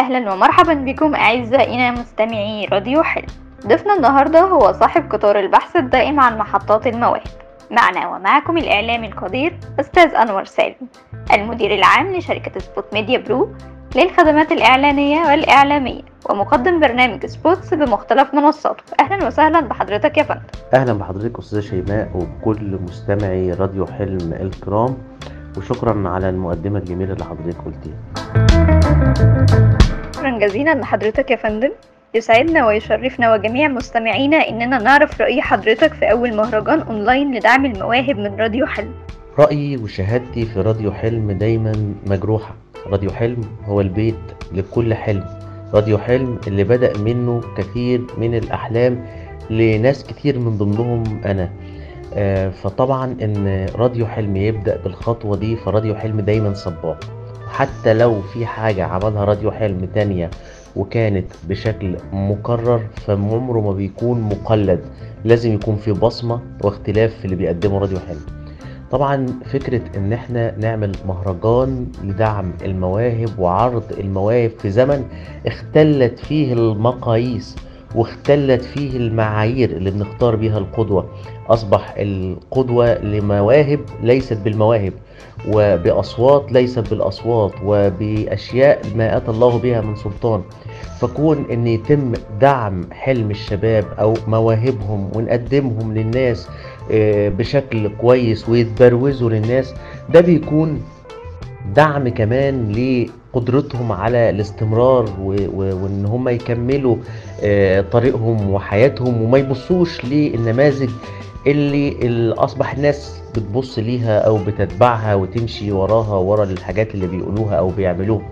أهلا ومرحبا بكم أعزائنا مستمعي راديو حلم ضيفنا النهاردة هو صاحب قطار البحث الدائم عن محطات المواهب معنا ومعكم الإعلامي القدير أستاذ أنور سالم المدير العام لشركة سبوت ميديا برو للخدمات الإعلانية والإعلامية ومقدم برنامج سبوتس بمختلف منصاته أهلا وسهلا بحضرتك يا فندم اهلا بحضرتك استاذه شيماء وبكل مستمعي راديو حلم الكرام وشكرا على المقدمه الجميله اللي حضرتك قلتيها شكرا جزيلا لحضرتك يا فندم يسعدنا ويشرفنا وجميع مستمعينا إننا نعرف رأي حضرتك في أول مهرجان أونلاين لدعم المواهب من راديو حلم رايي وشهادتي في راديو حلم دايما مجروحه راديو حلم هو البيت لكل حلم راديو حلم اللي بدأ منه كثير من الأحلام لناس كتير من ضمنهم أنا آه، فطبعا ان راديو حلم يبدأ بالخطوة دي فراديو حلم دايما سباق حتى لو في حاجة عملها راديو حلم تانية وكانت بشكل مكرر فعمره ما بيكون مقلد لازم يكون في بصمة واختلاف في اللي بيقدمه راديو حلم طبعا فكرة ان احنا نعمل مهرجان لدعم المواهب وعرض المواهب في زمن اختلت فيه المقاييس واختلت فيه المعايير اللي بنختار بيها القدوة أصبح القدوة لمواهب ليست بالمواهب وبأصوات ليست بالأصوات وبأشياء ما أتى الله بها من سلطان فكون أن يتم دعم حلم الشباب أو مواهبهم ونقدمهم للناس آه، بشكل كويس ويتبروزوا للناس ده بيكون دعم كمان لقدرتهم على الاستمرار و- و- وان هم يكملوا آه، طريقهم وحياتهم وما يبصوش للنماذج اللي, اللي اصبح الناس بتبص ليها او بتتبعها وتمشي وراها ورا الحاجات اللي بيقولوها او بيعملوها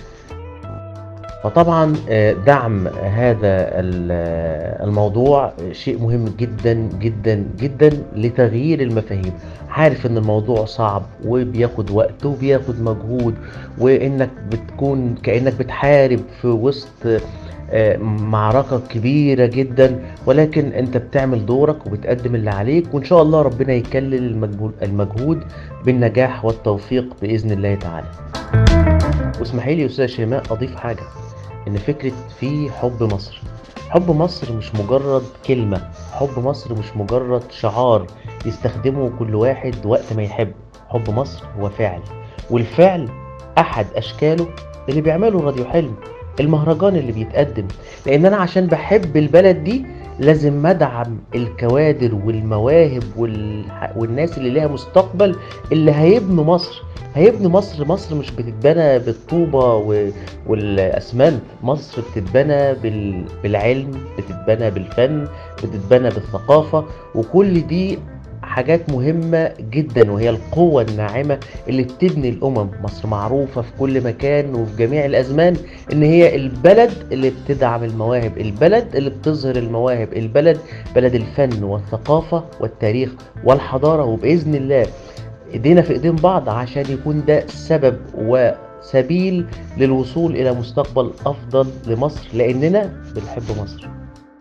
فطبعا آه، دعم هذا ال- آه، الموضوع شيء مهم جدا جدا جدا لتغيير المفاهيم عارف ان الموضوع صعب وبياخد وقت وبياخد مجهود وانك بتكون كانك بتحارب في وسط آه، معركة كبيرة جدا ولكن انت بتعمل دورك وبتقدم اللي عليك وان شاء الله ربنا يكلل المجهود- المجهود بالنجاح والتوفيق بإذن الله تعالى واسمحي لي يا استاذ شيماء اضيف حاجة ان فكرة في حب مصر حب مصر مش مجرد كلمة حب مصر مش مجرد شعار يستخدمه كل واحد وقت ما يحب حب مصر هو فعل والفعل احد اشكاله اللي بيعمله راديو حلم المهرجان اللي بيتقدم لان انا عشان بحب البلد دي لازم ادعم الكوادر والمواهب وال... والناس اللي ليها مستقبل اللي هيبنوا مصر هيبنوا مصر مصر مش بتتبنى بالطوبة و... والاسمنت مصر بتتبنى بال... بالعلم بتتبنى بالفن بتتبنى بالثقافة وكل دي حاجات مهمة جدا وهي القوة الناعمة اللي بتبني الأمم مصر معروفة في كل مكان وفي جميع الأزمان إن هي البلد اللي بتدعم المواهب البلد اللي بتظهر المواهب البلد بلد الفن والثقافة والتاريخ والحضارة وبإذن الله ايدينا في ايدين بعض عشان يكون ده سبب وسبيل للوصول إلى مستقبل أفضل لمصر لأننا بنحب مصر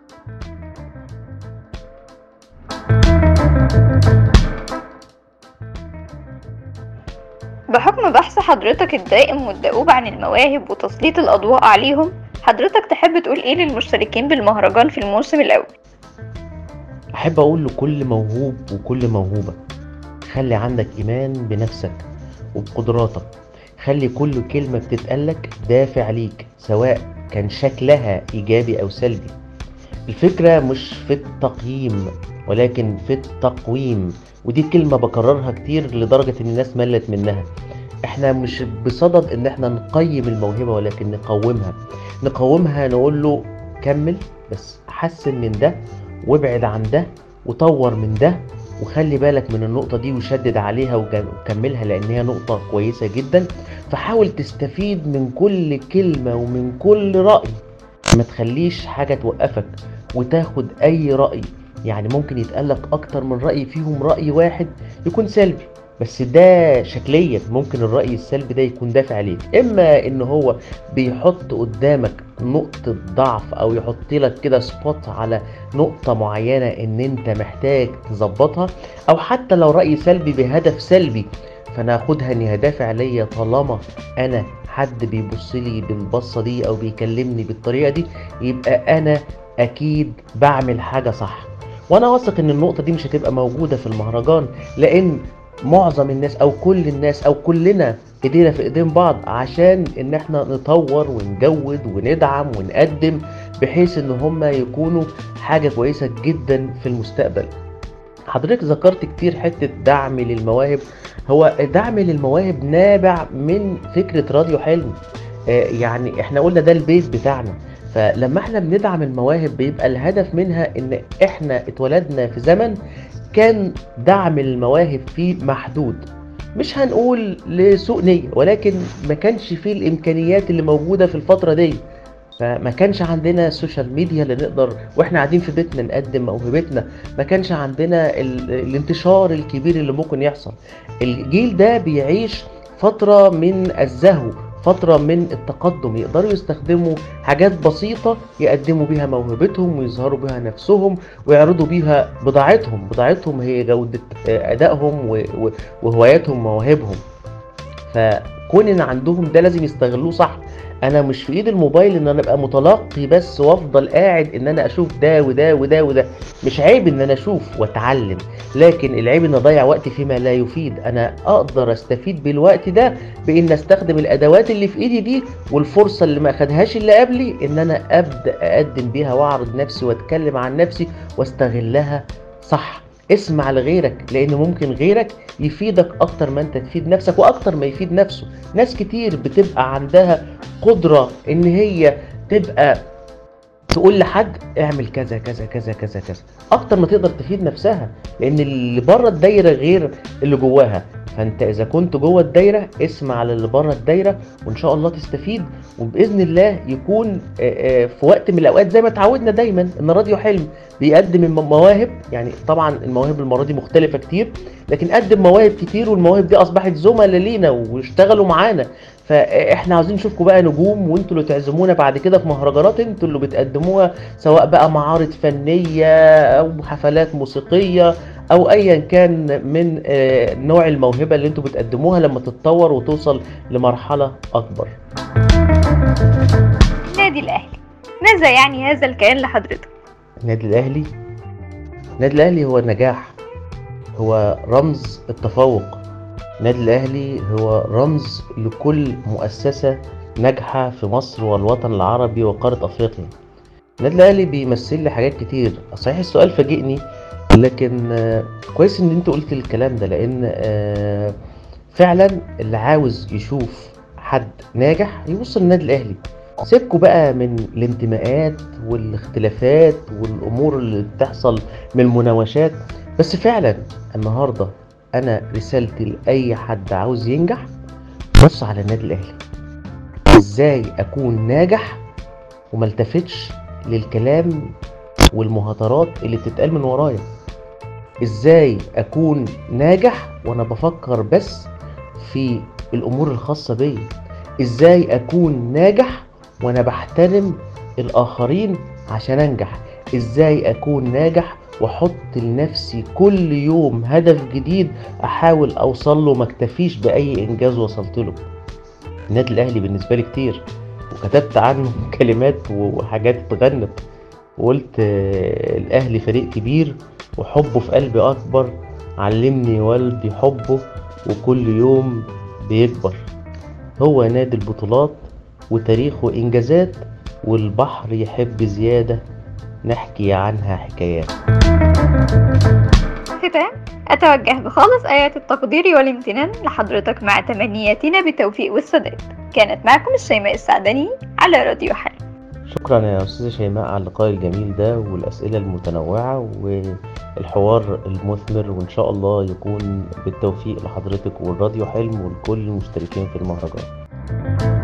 بحكم بحث حضرتك الدائم والدؤوب عن المواهب وتسليط الأضواء عليهم حضرتك تحب تقول إيه للمشتركين بالمهرجان في الموسم الأول أحب أقول لكل موهوب وكل موهوبة خلي عندك إيمان بنفسك وبقدراتك خلي كل كلمة بتتقالك دافع ليك سواء كان شكلها إيجابي أو سلبي الفكرة مش في التقييم ولكن في التقويم ودي كلمة بكررها كتير لدرجة إن الناس ملت منها احنا مش بصدد ان احنا نقيم الموهبة ولكن نقومها نقومها نقول له كمل بس حسن من ده وابعد عن ده وطور من ده وخلي بالك من النقطة دي وشدد عليها وج- وكملها لأن هي نقطة كويسة جدا فحاول تستفيد من كل كلمة ومن كل رأي ما تخليش حاجة توقفك وتاخد أي رأي يعني ممكن يتقالك أكتر من رأي فيهم رأي واحد يكون سلبي بس ده شكليا ممكن الرأي السلبي ده يكون دافع عليك إما إن هو بيحط قدامك نقطة ضعف أو يحط لك كده سبوت على نقطة معينة إن أنت محتاج تظبطها أو حتى لو رأي سلبي بهدف سلبي فأنا هاخدها إن هي دافع ليا طالما أنا حد بيبص لي بالبصة دي أو بيكلمني بالطريقة دي يبقى أنا أكيد بعمل حاجة صح وأنا واثق إن النقطة دي مش هتبقى موجودة في المهرجان لأن معظم الناس أو كل الناس أو كلنا ايدينا في ايدين بعض عشان ان احنا نطور ونجود وندعم ونقدم بحيث ان هما يكونوا حاجة كويسة جدا في المستقبل حضرتك ذكرت كتير حتة دعم للمواهب هو دعم للمواهب نابع من فكرة راديو حلم آه، يعني احنا قلنا ده البيت بتاعنا فلما احنا بندعم المواهب بيبقى الهدف منها ان احنا اتولدنا في زمن كان دعم المواهب فيه محدود مش هنقول لسوء نية ولكن ما كانش فيه الامكانيات اللي موجودة في الفترة دي فما كانش عندنا السوشيال ميديا اللي نقدر واحنا قاعدين في بيتنا نقدم موهبتنا ما كانش عندنا ال... الانتشار الكبير اللي ممكن يحصل الجيل ده بيعيش فترة من الزهو فترة من التقدم يقدروا يستخدموا حاجات بسيطة يقدموا بيها موهبتهم ويظهروا بيها نفسهم ويعرضوا بيها بضاعتهم بضاعتهم هي جودة آه، أدائهم و- و- وهواياتهم ومواهبهم فكون ان عندهم ده لازم يستغلوه صح انا مش في ايد الموبايل ان انا ابقى متلقي بس وافضل قاعد ان انا اشوف ده وده وده وده مش عيب ان انا اشوف واتعلم لكن العيب ان اضيع وقتي فيما لا يفيد انا اقدر استفيد بالوقت ده بان استخدم الادوات اللي في ايدي دي والفرصه اللي ما اخدهاش اللي قبلي ان انا ابدا اقدم بيها واعرض نفسي واتكلم عن نفسي واستغلها صح اسمع لغيرك لان ممكن غيرك يفيدك اكتر ما انت تفيد نفسك واكتر ما يفيد نفسه ناس كتير بتبقى عندها قدرة ان هي تبقى تقول لحد اعمل كذا كذا كذا كذا كذا اكتر ما تقدر تفيد نفسها لان اللي بره الدايره غير اللي جواها فانت اذا كنت جوه الدايره اسمع للي بره الدايره وان شاء الله تستفيد وباذن الله يكون آه، آه، في وقت من الاوقات زي ما اتعودنا دايما ان راديو حلم بيقدم الم- مواهب يعني طبعا المواهب المره دي مختلفه كتير لكن قدم مواهب كتير والمواهب دي اصبحت زملاء لينا واشتغلوا معانا فاحنا عاوزين نشوفكم بقى نجوم وانتوا اللي تعزمونا بعد كده في مهرجانات انتوا اللي بتقدموها سواء بقى معارض فنيه او حفلات موسيقيه او ايا كان من آه، نوع الموهبه اللي انتوا بتقدموها لما تتطور وتوصل لمرحله اكبر النادي الأهلي ماذا يعني هذا الكيان لحضرتك؟ النادي الاهلي النادي الاهلي هو النجاح هو رمز التفوق النادي الاهلي هو رمز لكل مؤسسه ناجحه في مصر والوطن العربي وقاره افريقيا النادي الاهلي بيمثل لي حاجات كتير صحيح السؤال فاجئني لكن آه، كويس ان انت قلت الكلام ده لان آه، فعلا اللي عاوز يشوف حد ناجح يبص للنادي الاهلي سيبكوا بقى من الانتماءات والاختلافات والامور اللي بتحصل من المناوشات بس فعلا النهارده انا رسالتي لاي حد عاوز ينجح بص على النادي الاهلي ازاي اكون ناجح وما التفتش للكلام والمهاترات اللي بتتقال من ورايا ازاي اكون ناجح وانا بفكر بس في الامور الخاصه بيا ازاي اكون ناجح وانا بحترم الاخرين عشان انجح ازاي اكون ناجح واحط لنفسي كل يوم هدف جديد احاول اوصل له ما اكتفيش باي انجاز وصلت له النادي الاهلي بالنسبه لي كتير وكتبت عنه كلمات وحاجات اتغنت وقلت آه، الاهلي فريق كبير وحبه في قلبي اكبر علمني والدي حبه وكل يوم بيكبر هو نادي البطولات وتاريخه انجازات والبحر يحب زياده نحكي عنها حكايات ختام أتوجه بخالص آيات التقدير والامتنان لحضرتك مع تمنياتنا بالتوفيق والسداد كانت معكم الشيماء السعدني على راديو حل شكرا يا استاذه شيماء على اللقاء الجميل ده والاسئله المتنوعه والحوار المثمر وان شاء الله يكون بالتوفيق لحضرتك والراديو حلم ولكل المشتركين في المهرجان